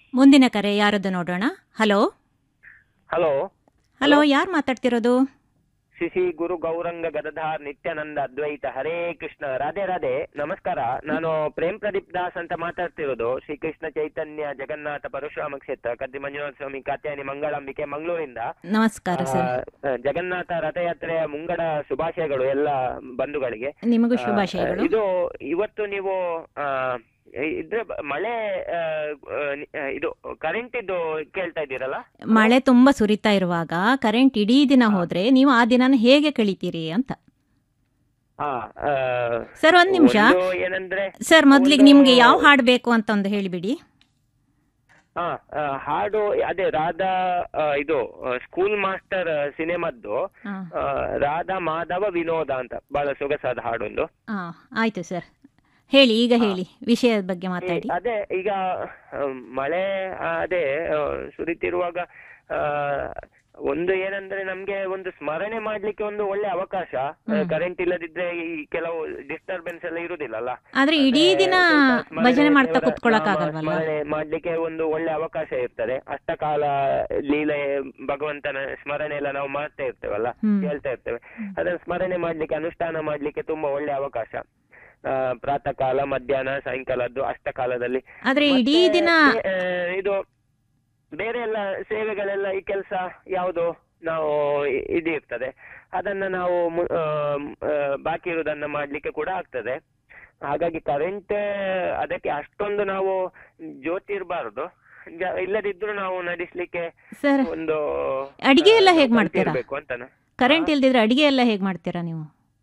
ಮುಂದಿನ ಕರೆ ಯಾರದ್ದು ನೋಡೋಣ ಹಲೋ ಹಲೋ ಹಲೋ ಯಾರು ಮಾತಾಡ್ತಿರೋದು ಶಿಶಿ ಗುರು ಗೌರಂಗ ಗದಧಾರ್ ನಿತ್ಯಾನಂದ ಅದ್ವೈತ ಹರೇ ಕೃಷ್ಣ ರಾಧೆ ರಾಧೆ ನಮಸ್ಕಾರ ನಾನು ಪ್ರೇಮ್ ಪ್ರದೀಪ್ ದಾಸ್ ಅಂತ ಮಾತಾಡ್ತಿರೋದು ಶ್ರೀಕೃಷ್ಣ ಚೈತನ್ಯ ಜಗನ್ನಾಥ ಪರಶುರಾಮ ಕ್ಷೇತ್ರ ಕದ್ದಿ ಮಂಜುನಾಥ ಸ್ವಾಮಿ ಕಾತ್ಯಾಯನಿ ಮಂಗಳಂಬಿಕೆ ಮಂಗಳೂರಿಂದ ನಮಸ್ಕಾರ ಸರ್ ಆ, ಜಗನ್ನಾಥ ರಥಯಾತ್ರೆಯ ಮುಂಗಡ ಶುಭಾಶಯಗಳು ಎಲ್ಲ ಬಂಧುಗಳಿಗೆ ನಿಮಗೂ ಆ, ಶುಭಾಶಯಗಳು ಇದು ಇವತ್ತು ನೀವು ಆ, ಇದ್ರ ಬ- ಮಳೆ ಆ, ಆ, ನಿ- ಆ, ಇದು ಕರೆಂಟ್ ಇದ್ದು ಕೇಳ್ತಾ ಇದ್ದೀರಲ್ಲ ಮಳೆ ತುಂಬಾ ಸುರಿತಾ ಇರುವಾಗ ಕರೆಂಟ್ ಇಡೀ ದಿನ ಹೋದ್ರೆ ನೀವು ಆ ದಿನನ ಹೇಗೆ ಕಳಿತೀರಿ ಅಂತ ಹಾ ಆ, ಸರ್ ಒಂದ್ ನಿಮಿಷ ಒಂದು ಏನಂದ್ರೆ ಸರ್ ಮೊದ್ಲಿಗೆ ಒಂದು- ನಿಮ್ಗೆ ಯಾವ ಹಾಡು ಬೇಕು ಅಂತ ಒಂದು ಹೇಳಿಬಿಡಿ ಹಾ ಆ, ಹಾಡು ಅದೇ ರಾಧಾ ಆ, ಇದು ಸ್ಕೂಲ್ ಮಾಸ್ಟರ್ ಸಿನಿಮಾದ್ದು ಹಾ ಆ, ರಾಧಾ ಮಾಧವ ವಿನೋದ ಅಂತ ಬಹಳ ಸೊಗಸಾದ ಹಾಡೊಂದು ಹಾ ಆಯ್ತು ಸರ್ ಹೇಳಿ ಈಗ ಹೇಳಿ ವಿಷಯದ ಬಗ್ಗೆ ಮಾತಾಡಿ ಈ- ಅದೇ ಈಗ ಆ, ಮಳೆ ಆ, ಅದೇ ಆ, ಸುರಿತಿರುವಾಗ ಆ, ಒಂದು ಏನಂದ್ರೆ ನಮ್ಗೆ ಒಂದು ಸ್ಮರಣೆ ಮಾಡ್ಲಿಕ್ಕೆ ಒಂದು ಒಳ್ಳೆ ಅವಕಾಶ ಕರೆಂಟ್ ಇಲ್ಲದಿದ್ರೆ ಈ ಕೆಲವು ಡಿಸ್ಟರ್ಬೆನ್ಸ್ ಎಲ್ಲ ಇರುದಿಲ್ಲಲ್ಲ ಆದ್ರೆ ಇಡೀ ಮತ್ತೆ ದಿನ ಸ್ವಲ್ಪ ಸ್ಮರಣೆ ಭಜನೆ ಮಾಡ್ತಾ ದೇವರ ಕುತ್ಕೊಳಕ್ ನಾಮ ಆಗಲ್ವಲ್ಲ ಸ್ಮರಣೆ ಮಾಡ್ಲಿಕ್ಕೆ ಒಂದು ಒಳ್ಳೆ ಅವಕಾಶ ಇರ್ತದೆ ಅಷ್ಟಕಾಲ ಲೀಲೆ ಭಗವಂತನ ಸ್ಮರಣೆ ಎಲ್ಲ ನಾವು ಮಾಡ್ತಾ ಇರ್ತೇವಲ್ಲ ಹ್ಮ್. ಹೇಳ್ತಾ ಇರ್ತೇವೆ ಅದನ್ನ ಸ್ಮರಣೆ ಮಾಡ್ಲಿಕ್ಕೆ ಅನುಷ್ಠಾನ ಮಾಡ್ಲಿಕ್ಕೆ ತುಂಬಾ ಒಳ್ಳೆ ಅವಕಾಶ ಆ, ಪ್ರಾತಃ ಕಾಲ ಮಧ್ಯಾಹ್ನ ಸಾಯಂಕಾಲದ್ದು ಅಷ್ಟಕಾಲದಲ್ಲಿ ಆದ್ರೆ ಇಡೀ ಮತ್ತೆ ದಿನ ಬೇ- ಆ, ಇದು ಬೇರೆ ಎಲ್ಲ ಸೇವೆಗಳೆಲ್ಲ ಈ ಕೆಲಸ ಯಾವುದು ನಾವು ಇ- ಇದು ಇರ್ತದೆ ಅದನ್ನ ನಾವು ಮು- ಆ, ಮ್, ಆ, ಬಾಕಿ ಇರುವುದನ್ನ ಮಾಡ್ಲಿಕ್ಕೆ ಕೂಡ ಆಗ್ತದೆ ಹಾಗಾಗಿ ಕರೆಂಟ್ ಅದಕ್ಕೆ ಅಷ್ಟೊಂದು ನಾವು ಜ್ಯೋತಿ ಇರಬಾರದು ಇಲ್ಲದಿದ್ರು ನಾವು ನಡೆಸ್ಲಿಕ್ಕೆ ಸರ್ ಒಂದು ಅಡಿಗೆ ಎಲ್ಲ ಆ, ಹೇಗ್ ನಾವು ಮಾಡ್ತೀರಾ? ಕಲ್ತಿರ್ಬೇಕು ಅಂತಾನೆ ಕರೆಂಟ್ ಇಲ್ದಿದ್ರೆ ಅಡಿಗೆ ಎಲ್ಲ ಹೇಗ್ ಮಾಡ್ತೀರಾ ನೀವು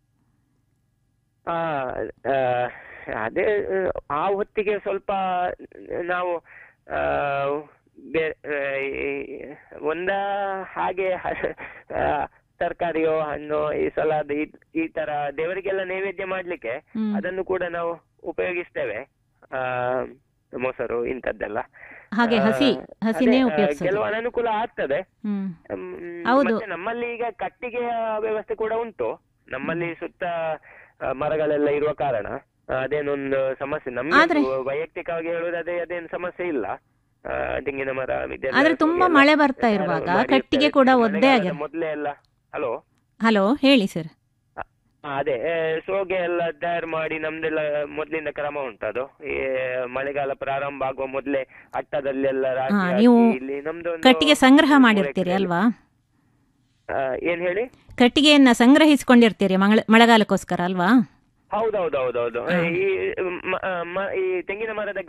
ಆ, ಆ, ಅದೇ ಆ ಹೊತ್ತಿಗೆ ಸ್ವಲ್ಪ ನಾವು ಆ, ಬೇ- ಆ, ಈ- ಒಂದ ಹಾಗೆ ಆ, ತರಕಾರಿಯೋ ಹಣ್ಣು ಈ ಸಲಾದ್ ಈ ಈ ತರ ದೇವರಿಗೆಲ್ಲ ನೈವೇದ್ಯ ಮಾಡ್ಲಿಕ್ಕೆ ಹ್ಮ್. ಅದನ್ನು ಕೂಡ ನಾವು ಉಪಯೋಗಿಸ್ತೇವೆ ಆ ಮೊಸರು ಇಂಥದ್ದೆಲ್ಲ ಹಾಗೆ ಹಸಿ ಆ, ಹಸಿನೇ ಅದೇ, ಆ, ಉಪಯೋಗಿಸೋದು ಕೆಲವು ಅನಾನುಕೂಲ ಆಗ್ತದೆ ಹ್ಮ್ ಮ್, ಹೌದು. ಮತ್ತೆ ನಮ್ಮಲ್ಲಿ ಈಗ ಕಟ್ಟಿಗೆಯ ವ್ಯವಸ್ಥೆ ಕೂಡ ಉಂಟು ನಮ್ಮಲ್ಲಿ ಸುತ್ತ ಆ, ಮರಗಳೆಲ್ಲ ಇರುವ ಕಾರಣ ಆ, ಅದೇನೊಂದು ಸಮಸ್ಯೆ ನಮ್ಗೆ ಆದ್ರೆ- ಅದು ವೈಯಕ್ತಿಕವಾಗಿ ಹೇಳುವುದಾದ್ರೆ ಅದೇನು ಸಮಸ್ಯೆ ಇಲ್ಲ ಆ, ತೆಂಗಿನ ಮರ ಇದೆಲ್ಲ ಆದ್ರೆ ತುಂಬಾ ಎಲ್ಲ ಮಳೆ ಬರ್ತಾ ಯಾರು ಇರುವಾಗ ಮಾಡಿ ಕಟ್ಟಿಗೆ ಇರ್ತಾರೆ. ಕೂಡ ಒದ್ದೆ ಮಳೆಗಾಲದ ಆಗಿದೆ ಮೊದ್ಲೇ ಎಲ್ಲ ಹಲೋ ಹಲೋ ಹೇಳಿ ಸರ್ ಅದೇ ಆ, ಸೋಗೆ ಎಲ್ಲ ತಯಾರು ಮಾಡಿ ನಮ್ದೆಲ್ಲ ಮೊದ್ಲಿಂದ ಕ್ರಮ ಉಂಟು ಅದು ಈ ಮಳೆಗಾಲ ಪ್ರಾರಂಭ ಆಗುವ ಮೊದ್ಲೇ ಅಟ್ಟದಲ್ಲೆಲ್ಲ ರಾಶಿ ಹಾ, ಹಾಕಿ ನೀವು ಇಲ್ಲಿ ನಮ್ದು ಒಂದು ಕಟ್ಟಿಗೆ ಸಂಗ್ರಹ ಮೂರು ಮಾಡಿರ್ತೀರಿ ಎಕರೆ ಅಲ್ವಾ ಆ, ಏನ್ ಹೇಳಿ ಕಟ್ಟಿಗೆಯನ್ನ ಸಂಗ್ರಹಿಸಿಕೊಂಡಿರ್ತೀರಿ ಮಂಗಳ- ಮಳೆಗಾಲಕ್ಕೋಸ್ಕರ ಅಲ್ವಾ ಹೌದೌದೌದೌದು ಈ ಮ- ಮ- ಈ ತೆಂಗಿನ ಮರದ